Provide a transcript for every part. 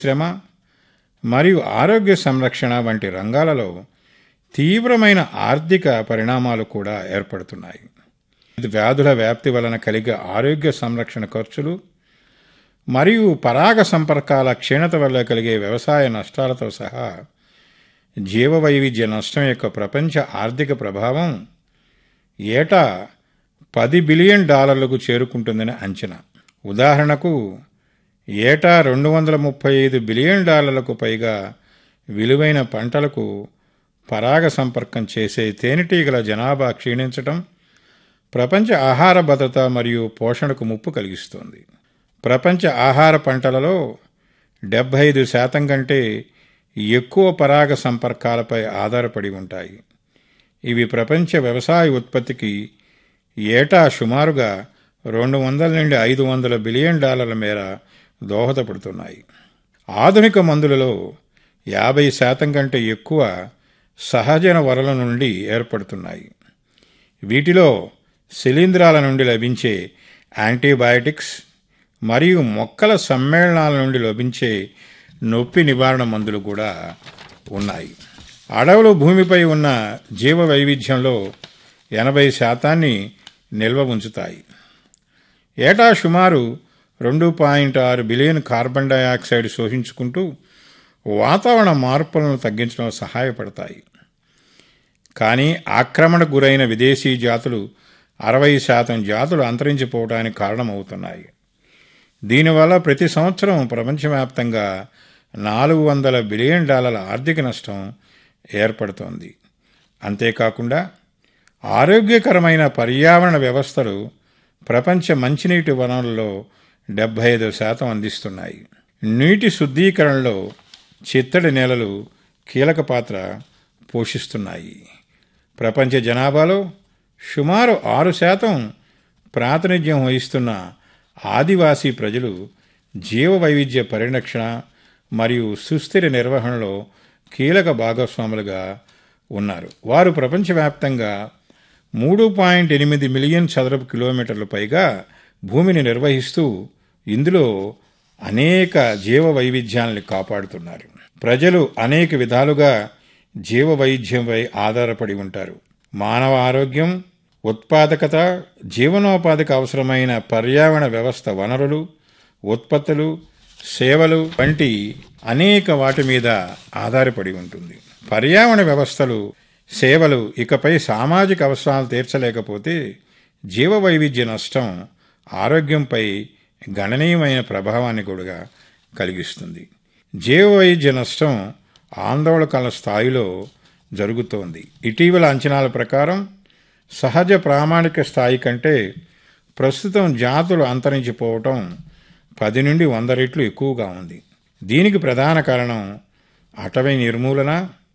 శ్రమ మరియు ఆరోగ్య సంరక్షణ వంటి రంగాలలో తీవ్రమైన ఆర్థిక పరిణామాలు కూడా ఏర్పడుతున్నాయి ఇది వ్యాధుల వ్యాప్తి వలన కలిగే ఆరోగ్య సంరక్షణ ఖర్చులు మరియు పరాగ సంపర్కాల క్షీణత వల్ల కలిగే వ్యవసాయ నష్టాలతో సహా జీవ వైవిధ్య నష్టం యొక్క ప్రపంచ ఆర్థిక ప్రభావం ఏటా పది బిలియన్ డాలర్లకు చేరుకుంటుందని అంచనా ఉదాహరణకు ఏటా రెండు వందల ముప్పై ఐదు బిలియన్ డాలర్లకు పైగా విలువైన పంటలకు పరాగ సంపర్కం చేసే తేనెటీగల జనాభా క్షీణించటం ప్రపంచ ఆహార భద్రత మరియు పోషణకు ముప్పు కలిగిస్తోంది ప్రపంచ ఆహార పంటలలో డెబ్బై ఐదు శాతం కంటే ఎక్కువ పరాగ సంపర్కాలపై ఆధారపడి ఉంటాయి ఇవి ప్రపంచ వ్యవసాయ ఉత్పత్తికి ఏటా సుమారుగా రెండు వందల నుండి ఐదు వందల బిలియన్ డాలర్ల మేర దోహదపడుతున్నాయి ఆధునిక మందులలో యాభై శాతం కంటే ఎక్కువ సహజన వరల నుండి ఏర్పడుతున్నాయి వీటిలో శిలీంధ్రాల నుండి లభించే యాంటీబయాటిక్స్ మరియు మొక్కల సమ్మేళనాల నుండి లభించే నొప్పి నివారణ మందులు కూడా ఉన్నాయి అడవులు భూమిపై ఉన్న జీవ వైవిధ్యంలో ఎనభై శాతాన్ని నిల్వ ఉంచుతాయి ఏటా సుమారు రెండు పాయింట్ ఆరు బిలియన్ కార్బన్ డయాక్సైడ్ శోషించుకుంటూ వాతావరణ మార్పులను తగ్గించడంలో సహాయపడతాయి కానీ ఆక్రమణకు గురైన విదేశీ జాతులు అరవై శాతం జాతులు అంతరించిపోవడానికి కారణమవుతున్నాయి దీనివల్ల ప్రతి సంవత్సరం ప్రపంచవ్యాప్తంగా నాలుగు వందల బిలియన్ డాలర్ల ఆర్థిక నష్టం ఏర్పడుతోంది అంతేకాకుండా ఆరోగ్యకరమైన పర్యావరణ వ్యవస్థలు ప్రపంచ మంచినీటి వనరులలో డెబ్బై ఐదు శాతం అందిస్తున్నాయి నీటి శుద్ధీకరణలో చిత్తడి నేలలు కీలక పాత్ర పోషిస్తున్నాయి ప్రపంచ జనాభాలో సుమారు ఆరు శాతం ప్రాతినిధ్యం వహిస్తున్న ఆదివాసీ ప్రజలు జీవ వైవిధ్య పరిరక్షణ మరియు సుస్థిర నిర్వహణలో కీలక భాగస్వాములుగా ఉన్నారు వారు ప్రపంచవ్యాప్తంగా మూడు పాయింట్ ఎనిమిది మిలియన్ చదరపు కిలోమీటర్ల పైగా భూమిని నిర్వహిస్తూ ఇందులో అనేక జీవ వైవిధ్యాలను కాపాడుతున్నారు ప్రజలు అనేక విధాలుగా జీవ వైవిధ్యంపై ఆధారపడి ఉంటారు మానవ ఆరోగ్యం ఉత్పాదకత జీవనోపాధికి అవసరమైన పర్యావరణ వ్యవస్థ వనరులు ఉత్పత్తులు సేవలు వంటి అనేక వాటి మీద ఆధారపడి ఉంటుంది పర్యావరణ వ్యవస్థలు సేవలు ఇకపై సామాజిక అవసరాలు తీర్చలేకపోతే జీవ వైవిధ్య నష్టం ఆరోగ్యంపై గణనీయమైన ప్రభావాన్ని కూడా కలిగిస్తుంది జీవ వైవిధ్య నష్టం ఆందోళనకల స్థాయిలో జరుగుతోంది ఇటీవల అంచనాల ప్రకారం సహజ ప్రామాణిక స్థాయి కంటే ప్రస్తుతం జాతులు అంతరించిపోవటం పది నుండి వంద రెట్లు ఎక్కువగా ఉంది దీనికి ప్రధాన కారణం అటవీ నిర్మూలన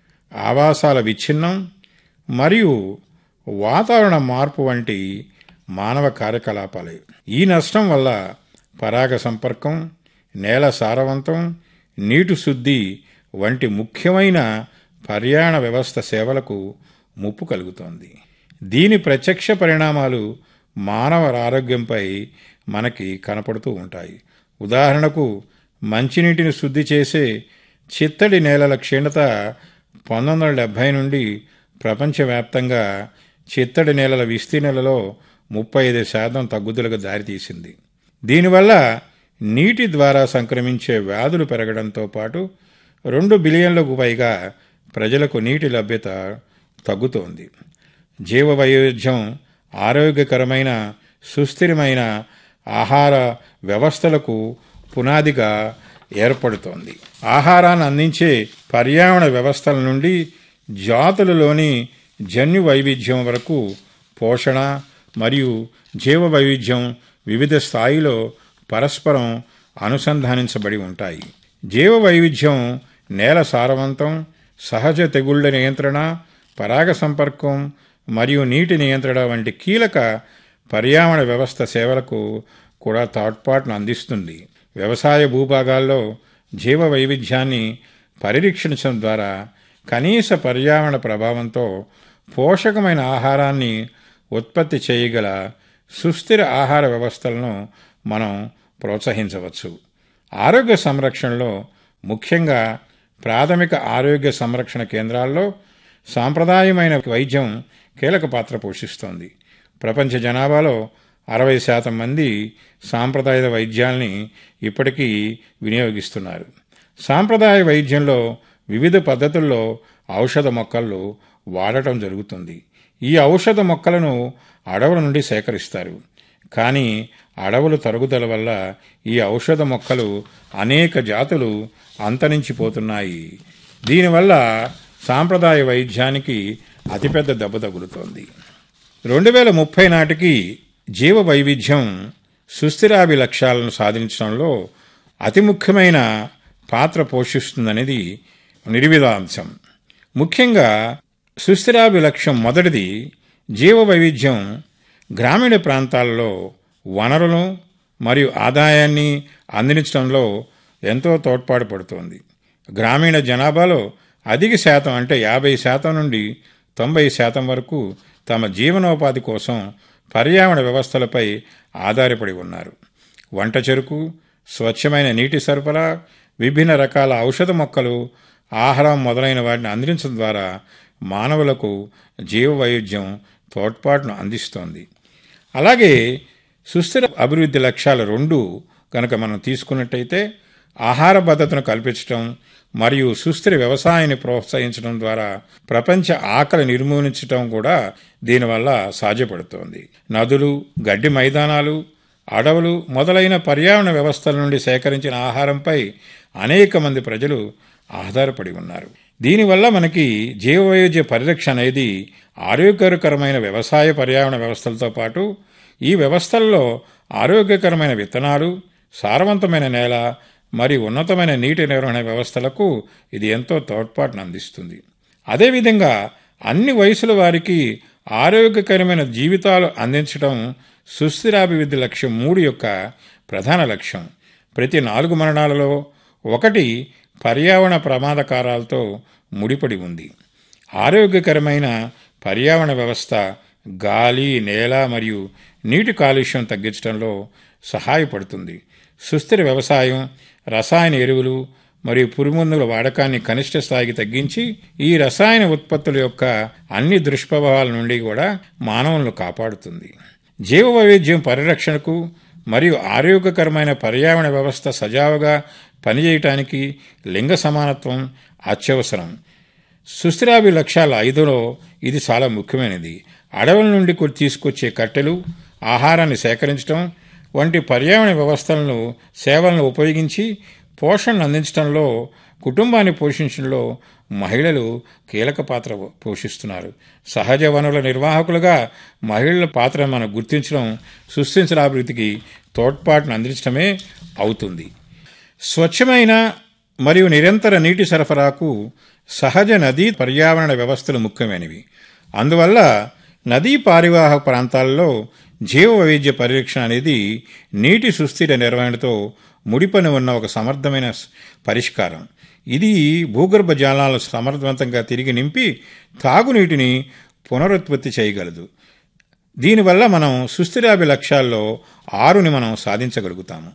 ఆవాసాల విచ్ఛిన్నం మరియు వాతావరణ మార్పు వంటి మానవ కార్యకలాపాలే ఈ నష్టం వల్ల పరాగ సంపర్కం నేల సారవంతం నీటి శుద్ధి వంటి ముఖ్యమైన పర్యావరణ వ్యవస్థ సేవలకు ముప్పు కలుగుతోంది దీని ప్రత్యక్ష పరిణామాలు మానవ ఆరోగ్యంపై మనకి కనపడుతూ ఉంటాయి ఉదాహరణకు మంచినీటిని శుద్ధి చేసే చిత్తడి నేలల క్షీణత పంతొమ్మిది వందల డెబ్భై నుండి ప్రపంచవ్యాప్తంగా చిత్తడి నేలల విస్తీర్ణలలో ముప్పై ఐదు శాతం తగ్గుదలకు దారితీసింది దీనివల్ల నీటి ద్వారా సంక్రమించే వ్యాధులు పెరగడంతో పాటు రెండు బిలియన్లకు పైగా ప్రజలకు నీటి లభ్యత తగ్గుతోంది జీవ వైవిధ్యం ఆరోగ్యకరమైన సుస్థిరమైన ఆహార వ్యవస్థలకు పునాదిగా ఏర్పడుతోంది ఆహారాన్ని అందించే పర్యావరణ వ్యవస్థల నుండి జాతులలోని జన్యు వైవిధ్యం వరకు పోషణ మరియు జీవ వైవిధ్యం వివిధ స్థాయిలో పరస్పరం అనుసంధానించబడి ఉంటాయి జీవ వైవిధ్యం నేల సారవంతం సహజ తెగుళ్ల నియంత్రణ పరాగ సంపర్కం మరియు నీటి నియంత్రణ వంటి కీలక పర్యావరణ వ్యవస్థ సేవలకు కూడా తోడ్పాటును అందిస్తుంది వ్యవసాయ భూభాగాల్లో జీవ వైవిధ్యాన్ని పరిరక్షించడం ద్వారా కనీస పర్యావరణ ప్రభావంతో పోషకమైన ఆహారాన్ని ఉత్పత్తి చేయగల సుస్థిర ఆహార వ్యవస్థలను మనం ప్రోత్సహించవచ్చు ఆరోగ్య సంరక్షణలో ముఖ్యంగా ప్రాథమిక ఆరోగ్య సంరక్షణ కేంద్రాల్లో సాంప్రదాయమైన వైద్యం కీలక పాత్ర పోషిస్తోంది ప్రపంచ జనాభాలో అరవై శాతం మంది సాంప్రదాయ వైద్యాల్ని ఇప్పటికీ వినియోగిస్తున్నారు సాంప్రదాయ వైద్యంలో వివిధ పద్ధతుల్లో ఔషధ మొక్కలు వాడటం జరుగుతుంది ఈ ఔషధ మొక్కలను అడవుల నుండి సేకరిస్తారు కానీ అడవులు తరుగుదల వల్ల ఈ ఔషధ మొక్కలు అనేక జాతులు అంతరించిపోతున్నాయి దీనివల్ల సాంప్రదాయ వైద్యానికి అతిపెద్ద దెబ్బ తగులుతోంది రెండు వేల ముప్పై నాటికి జీవ వైవిధ్యం సుస్థిరాభి లక్ష్యాలను సాధించడంలో అతి ముఖ్యమైన పాత్ర పోషిస్తుందనేది నిర్విధాంశం ముఖ్యంగా సుస్థిరాభి లక్ష్యం మొదటిది జీవ వైవిధ్యం గ్రామీణ ప్రాంతాల్లో వనరులను మరియు ఆదాయాన్ని అందించడంలో ఎంతో తోడ్పాటు పడుతోంది గ్రామీణ జనాభాలో అధిక శాతం అంటే యాభై శాతం నుండి తొంభై శాతం వరకు తమ జీవనోపాధి కోసం పర్యావరణ వ్యవస్థలపై ఆధారపడి ఉన్నారు వంట చెరుకు స్వచ్ఛమైన నీటి సరఫరా విభిన్న రకాల ఔషధ మొక్కలు ఆహారం మొదలైన వాటిని అందించడం ద్వారా మానవులకు జీవ వైవిధ్యం తోడ్పాటును అందిస్తోంది అలాగే సుస్థిర అభివృద్ధి లక్ష్యాలు రెండు కనుక మనం తీసుకున్నట్టయితే ఆహార భద్రతను కల్పించడం మరియు సుస్థిర వ్యవసాయాన్ని ప్రోత్సహించడం ద్వారా ప్రపంచ ఆకలి నిర్మూలించడం కూడా దీనివల్ల సాధ్యపడుతోంది నదులు గడ్డి మైదానాలు అడవులు మొదలైన పర్యావరణ వ్యవస్థల నుండి సేకరించిన ఆహారంపై అనేక మంది ప్రజలు ఆధారపడి ఉన్నారు దీనివల్ల మనకి జీవవైవిధ్య పరిరక్షణ అనేది ఆరోగ్యకరమైన వ్యవసాయ పర్యావరణ వ్యవస్థలతో పాటు ఈ వ్యవస్థల్లో ఆరోగ్యకరమైన విత్తనాలు సారవంతమైన నేల మరియు ఉన్నతమైన నీటి నిర్వహణ వ్యవస్థలకు ఇది ఎంతో తోడ్పాటును అందిస్తుంది అదేవిధంగా అన్ని వయసుల వారికి ఆరోగ్యకరమైన జీవితాలు అందించడం సుస్థిరాభివృద్ధి లక్ష్యం మూడు యొక్క ప్రధాన లక్ష్యం ప్రతి నాలుగు మరణాలలో ఒకటి పర్యావరణ ప్రమాదకారాలతో ముడిపడి ఉంది ఆరోగ్యకరమైన పర్యావరణ వ్యవస్థ గాలి నేల మరియు నీటి కాలుష్యం తగ్గించడంలో సహాయపడుతుంది సుస్థిర వ్యవసాయం రసాయన ఎరువులు మరియు పురుగుమందుల వాడకాన్ని కనిష్ట స్థాయికి తగ్గించి ఈ రసాయన ఉత్పత్తుల యొక్క అన్ని దుష్ప్రభావాల నుండి కూడా మానవులను కాపాడుతుంది జీవ వైవిధ్యం పరిరక్షణకు మరియు ఆరోగ్యకరమైన పర్యావరణ వ్యవస్థ సజావుగా పనిచేయటానికి లింగ సమానత్వం అత్యవసరం సుస్థిరాభి లక్ష్యాల ఐదులో ఇది చాలా ముఖ్యమైనది అడవుల నుండి తీసుకొచ్చే కట్టెలు ఆహారాన్ని సేకరించడం వంటి పర్యావరణ వ్యవస్థలను సేవలను ఉపయోగించి పోషణను అందించడంలో కుటుంబాన్ని పోషించడంలో మహిళలు కీలక పాత్ర పోషిస్తున్నారు సహజ వనరుల నిర్వాహకులుగా మహిళల పాత్ర మనం గుర్తించడం సుస్థిరాభివృద్ధికి తోడ్పాటును అందించడమే అవుతుంది స్వచ్ఛమైన మరియు నిరంతర నీటి సరఫరాకు సహజ నదీ పర్యావరణ వ్యవస్థలు ముఖ్యమైనవి అందువల్ల నదీ పారివాహక ప్రాంతాల్లో జీవ వైవిధ్య పరిరక్షణ అనేది నీటి సుస్థిర నిర్వహణతో ముడిపని ఉన్న ఒక సమర్థమైన పరిష్కారం ఇది భూగర్భ జలాలను సమర్థవంతంగా తిరిగి నింపి తాగునీటిని పునరుత్పత్తి చేయగలదు దీనివల్ల మనం సుస్థిరాభి లక్ష్యాల్లో ఆరుని మనం సాధించగలుగుతాము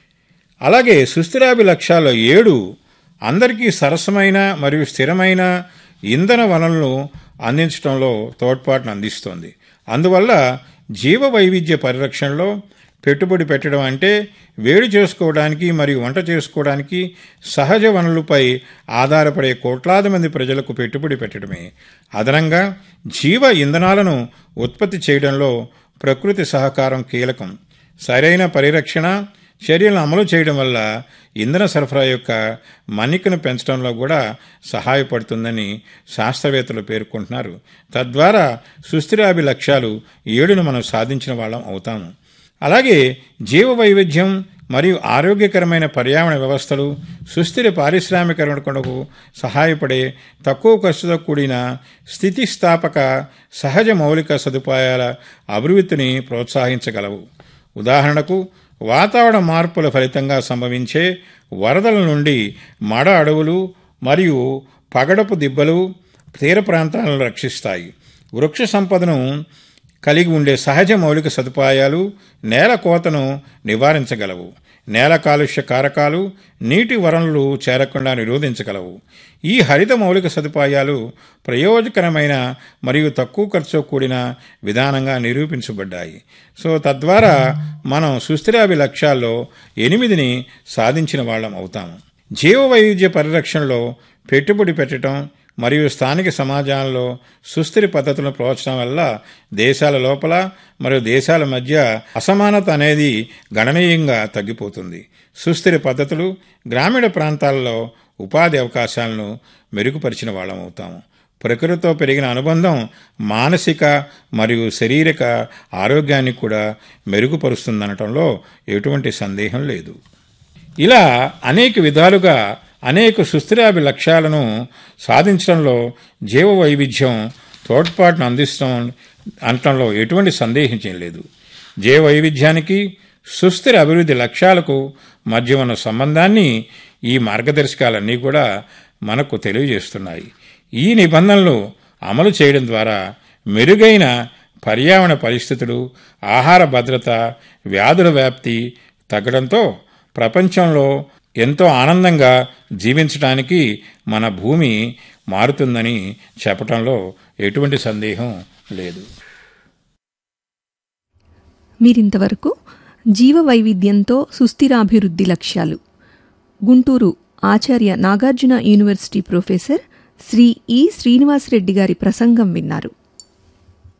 అలాగే సుస్థిరాభి లక్ష్యాల్లో ఏడు అందరికీ సరసమైన మరియు స్థిరమైన ఇంధన వనరులను అందించడంలో తోడ్పాటును అందిస్తోంది అందువల్ల జీవ వైవిధ్య పరిరక్షణలో పెట్టుబడి పెట్టడం అంటే వేడి చేసుకోవడానికి మరియు వంట చేసుకోవడానికి సహజ వనరులపై ఆధారపడే కోట్లాది మంది ప్రజలకు పెట్టుబడి పెట్టడమే అదనంగా జీవ ఇంధనాలను ఉత్పత్తి చేయడంలో ప్రకృతి సహకారం కీలకం సరైన పరిరక్షణ చర్యలను అమలు చేయడం వల్ల ఇంధన సరఫరా యొక్క మన్నికను పెంచడంలో కూడా సహాయపడుతుందని శాస్త్రవేత్తలు పేర్కొంటున్నారు తద్వారా సుస్థిరాభి లక్ష్యాలు ఏడును మనం సాధించిన వాళ్ళం అవుతాము అలాగే జీవ వైవిధ్యం మరియు ఆరోగ్యకరమైన పర్యావరణ వ్యవస్థలు సుస్థిర పారిశ్రామికరణకు సహాయపడే తక్కువ ఖర్చుతో కూడిన స్థితిస్థాపక సహజ మౌలిక సదుపాయాల అభివృద్ధిని ప్రోత్సహించగలవు ఉదాహరణకు వాతావరణ మార్పుల ఫలితంగా సంభవించే వరదల నుండి మడ అడవులు మరియు పగడపు దిబ్బలు తీర ప్రాంతాలను రక్షిస్తాయి వృక్ష సంపదను కలిగి ఉండే సహజ మౌలిక సదుపాయాలు నేల కోతను నివారించగలవు నేల కాలుష్య కారకాలు నీటి వనరులు చేరకుండా నిరోధించగలవు ఈ హరిత మౌలిక సదుపాయాలు ప్రయోజకరమైన మరియు తక్కువ ఖర్చుతో కూడిన విధానంగా నిరూపించబడ్డాయి సో తద్వారా మనం సుస్థిరాభి లక్ష్యాల్లో ఎనిమిదిని సాధించిన వాళ్ళం అవుతాము జీవ వైవిధ్య పరిరక్షణలో పెట్టుబడి పెట్టడం మరియు స్థానిక సమాజాల్లో సుస్థిర పద్ధతులను ప్రోత్సహం వల్ల దేశాల లోపల మరియు దేశాల మధ్య అసమానత అనేది గణనీయంగా తగ్గిపోతుంది సుస్థిర పద్ధతులు గ్రామీణ ప్రాంతాల్లో ఉపాధి అవకాశాలను మెరుగుపరిచిన వాళ్ళం అవుతాము ప్రకృతితో పెరిగిన అనుబంధం మానసిక మరియు శారీరక ఆరోగ్యాన్ని కూడా మెరుగుపరుస్తుందనటంలో ఎటువంటి సందేహం లేదు ఇలా అనేక విధాలుగా అనేక సుస్థిరాభి లక్ష్యాలను సాధించడంలో జీవ వైవిధ్యం తోడ్పాటును అందిస్తాం అనటంలో ఎటువంటి సందేహించం లేదు జీవ వైవిధ్యానికి సుస్థిర అభివృద్ధి లక్ష్యాలకు మధ్య ఉన్న సంబంధాన్ని ఈ మార్గదర్శకాలన్నీ కూడా మనకు తెలియజేస్తున్నాయి ఈ నిబంధనలు అమలు చేయడం ద్వారా మెరుగైన పర్యావరణ పరిస్థితులు ఆహార భద్రత వ్యాధుల వ్యాప్తి తగ్గడంతో ప్రపంచంలో ఎంతో ఆనందంగా జీవించడానికి మన భూమి మారుతుందని చెప్పటంలో ఎటువంటి సందేహం లేదు మీరింతవరకు జీవ వైవిధ్యంతో సుస్థిరాభివృద్ధి లక్ష్యాలు Guntur Acharya Nagarjuna university professor Sri E Srinivasareddy గారి ప్రసంగం విన్నారు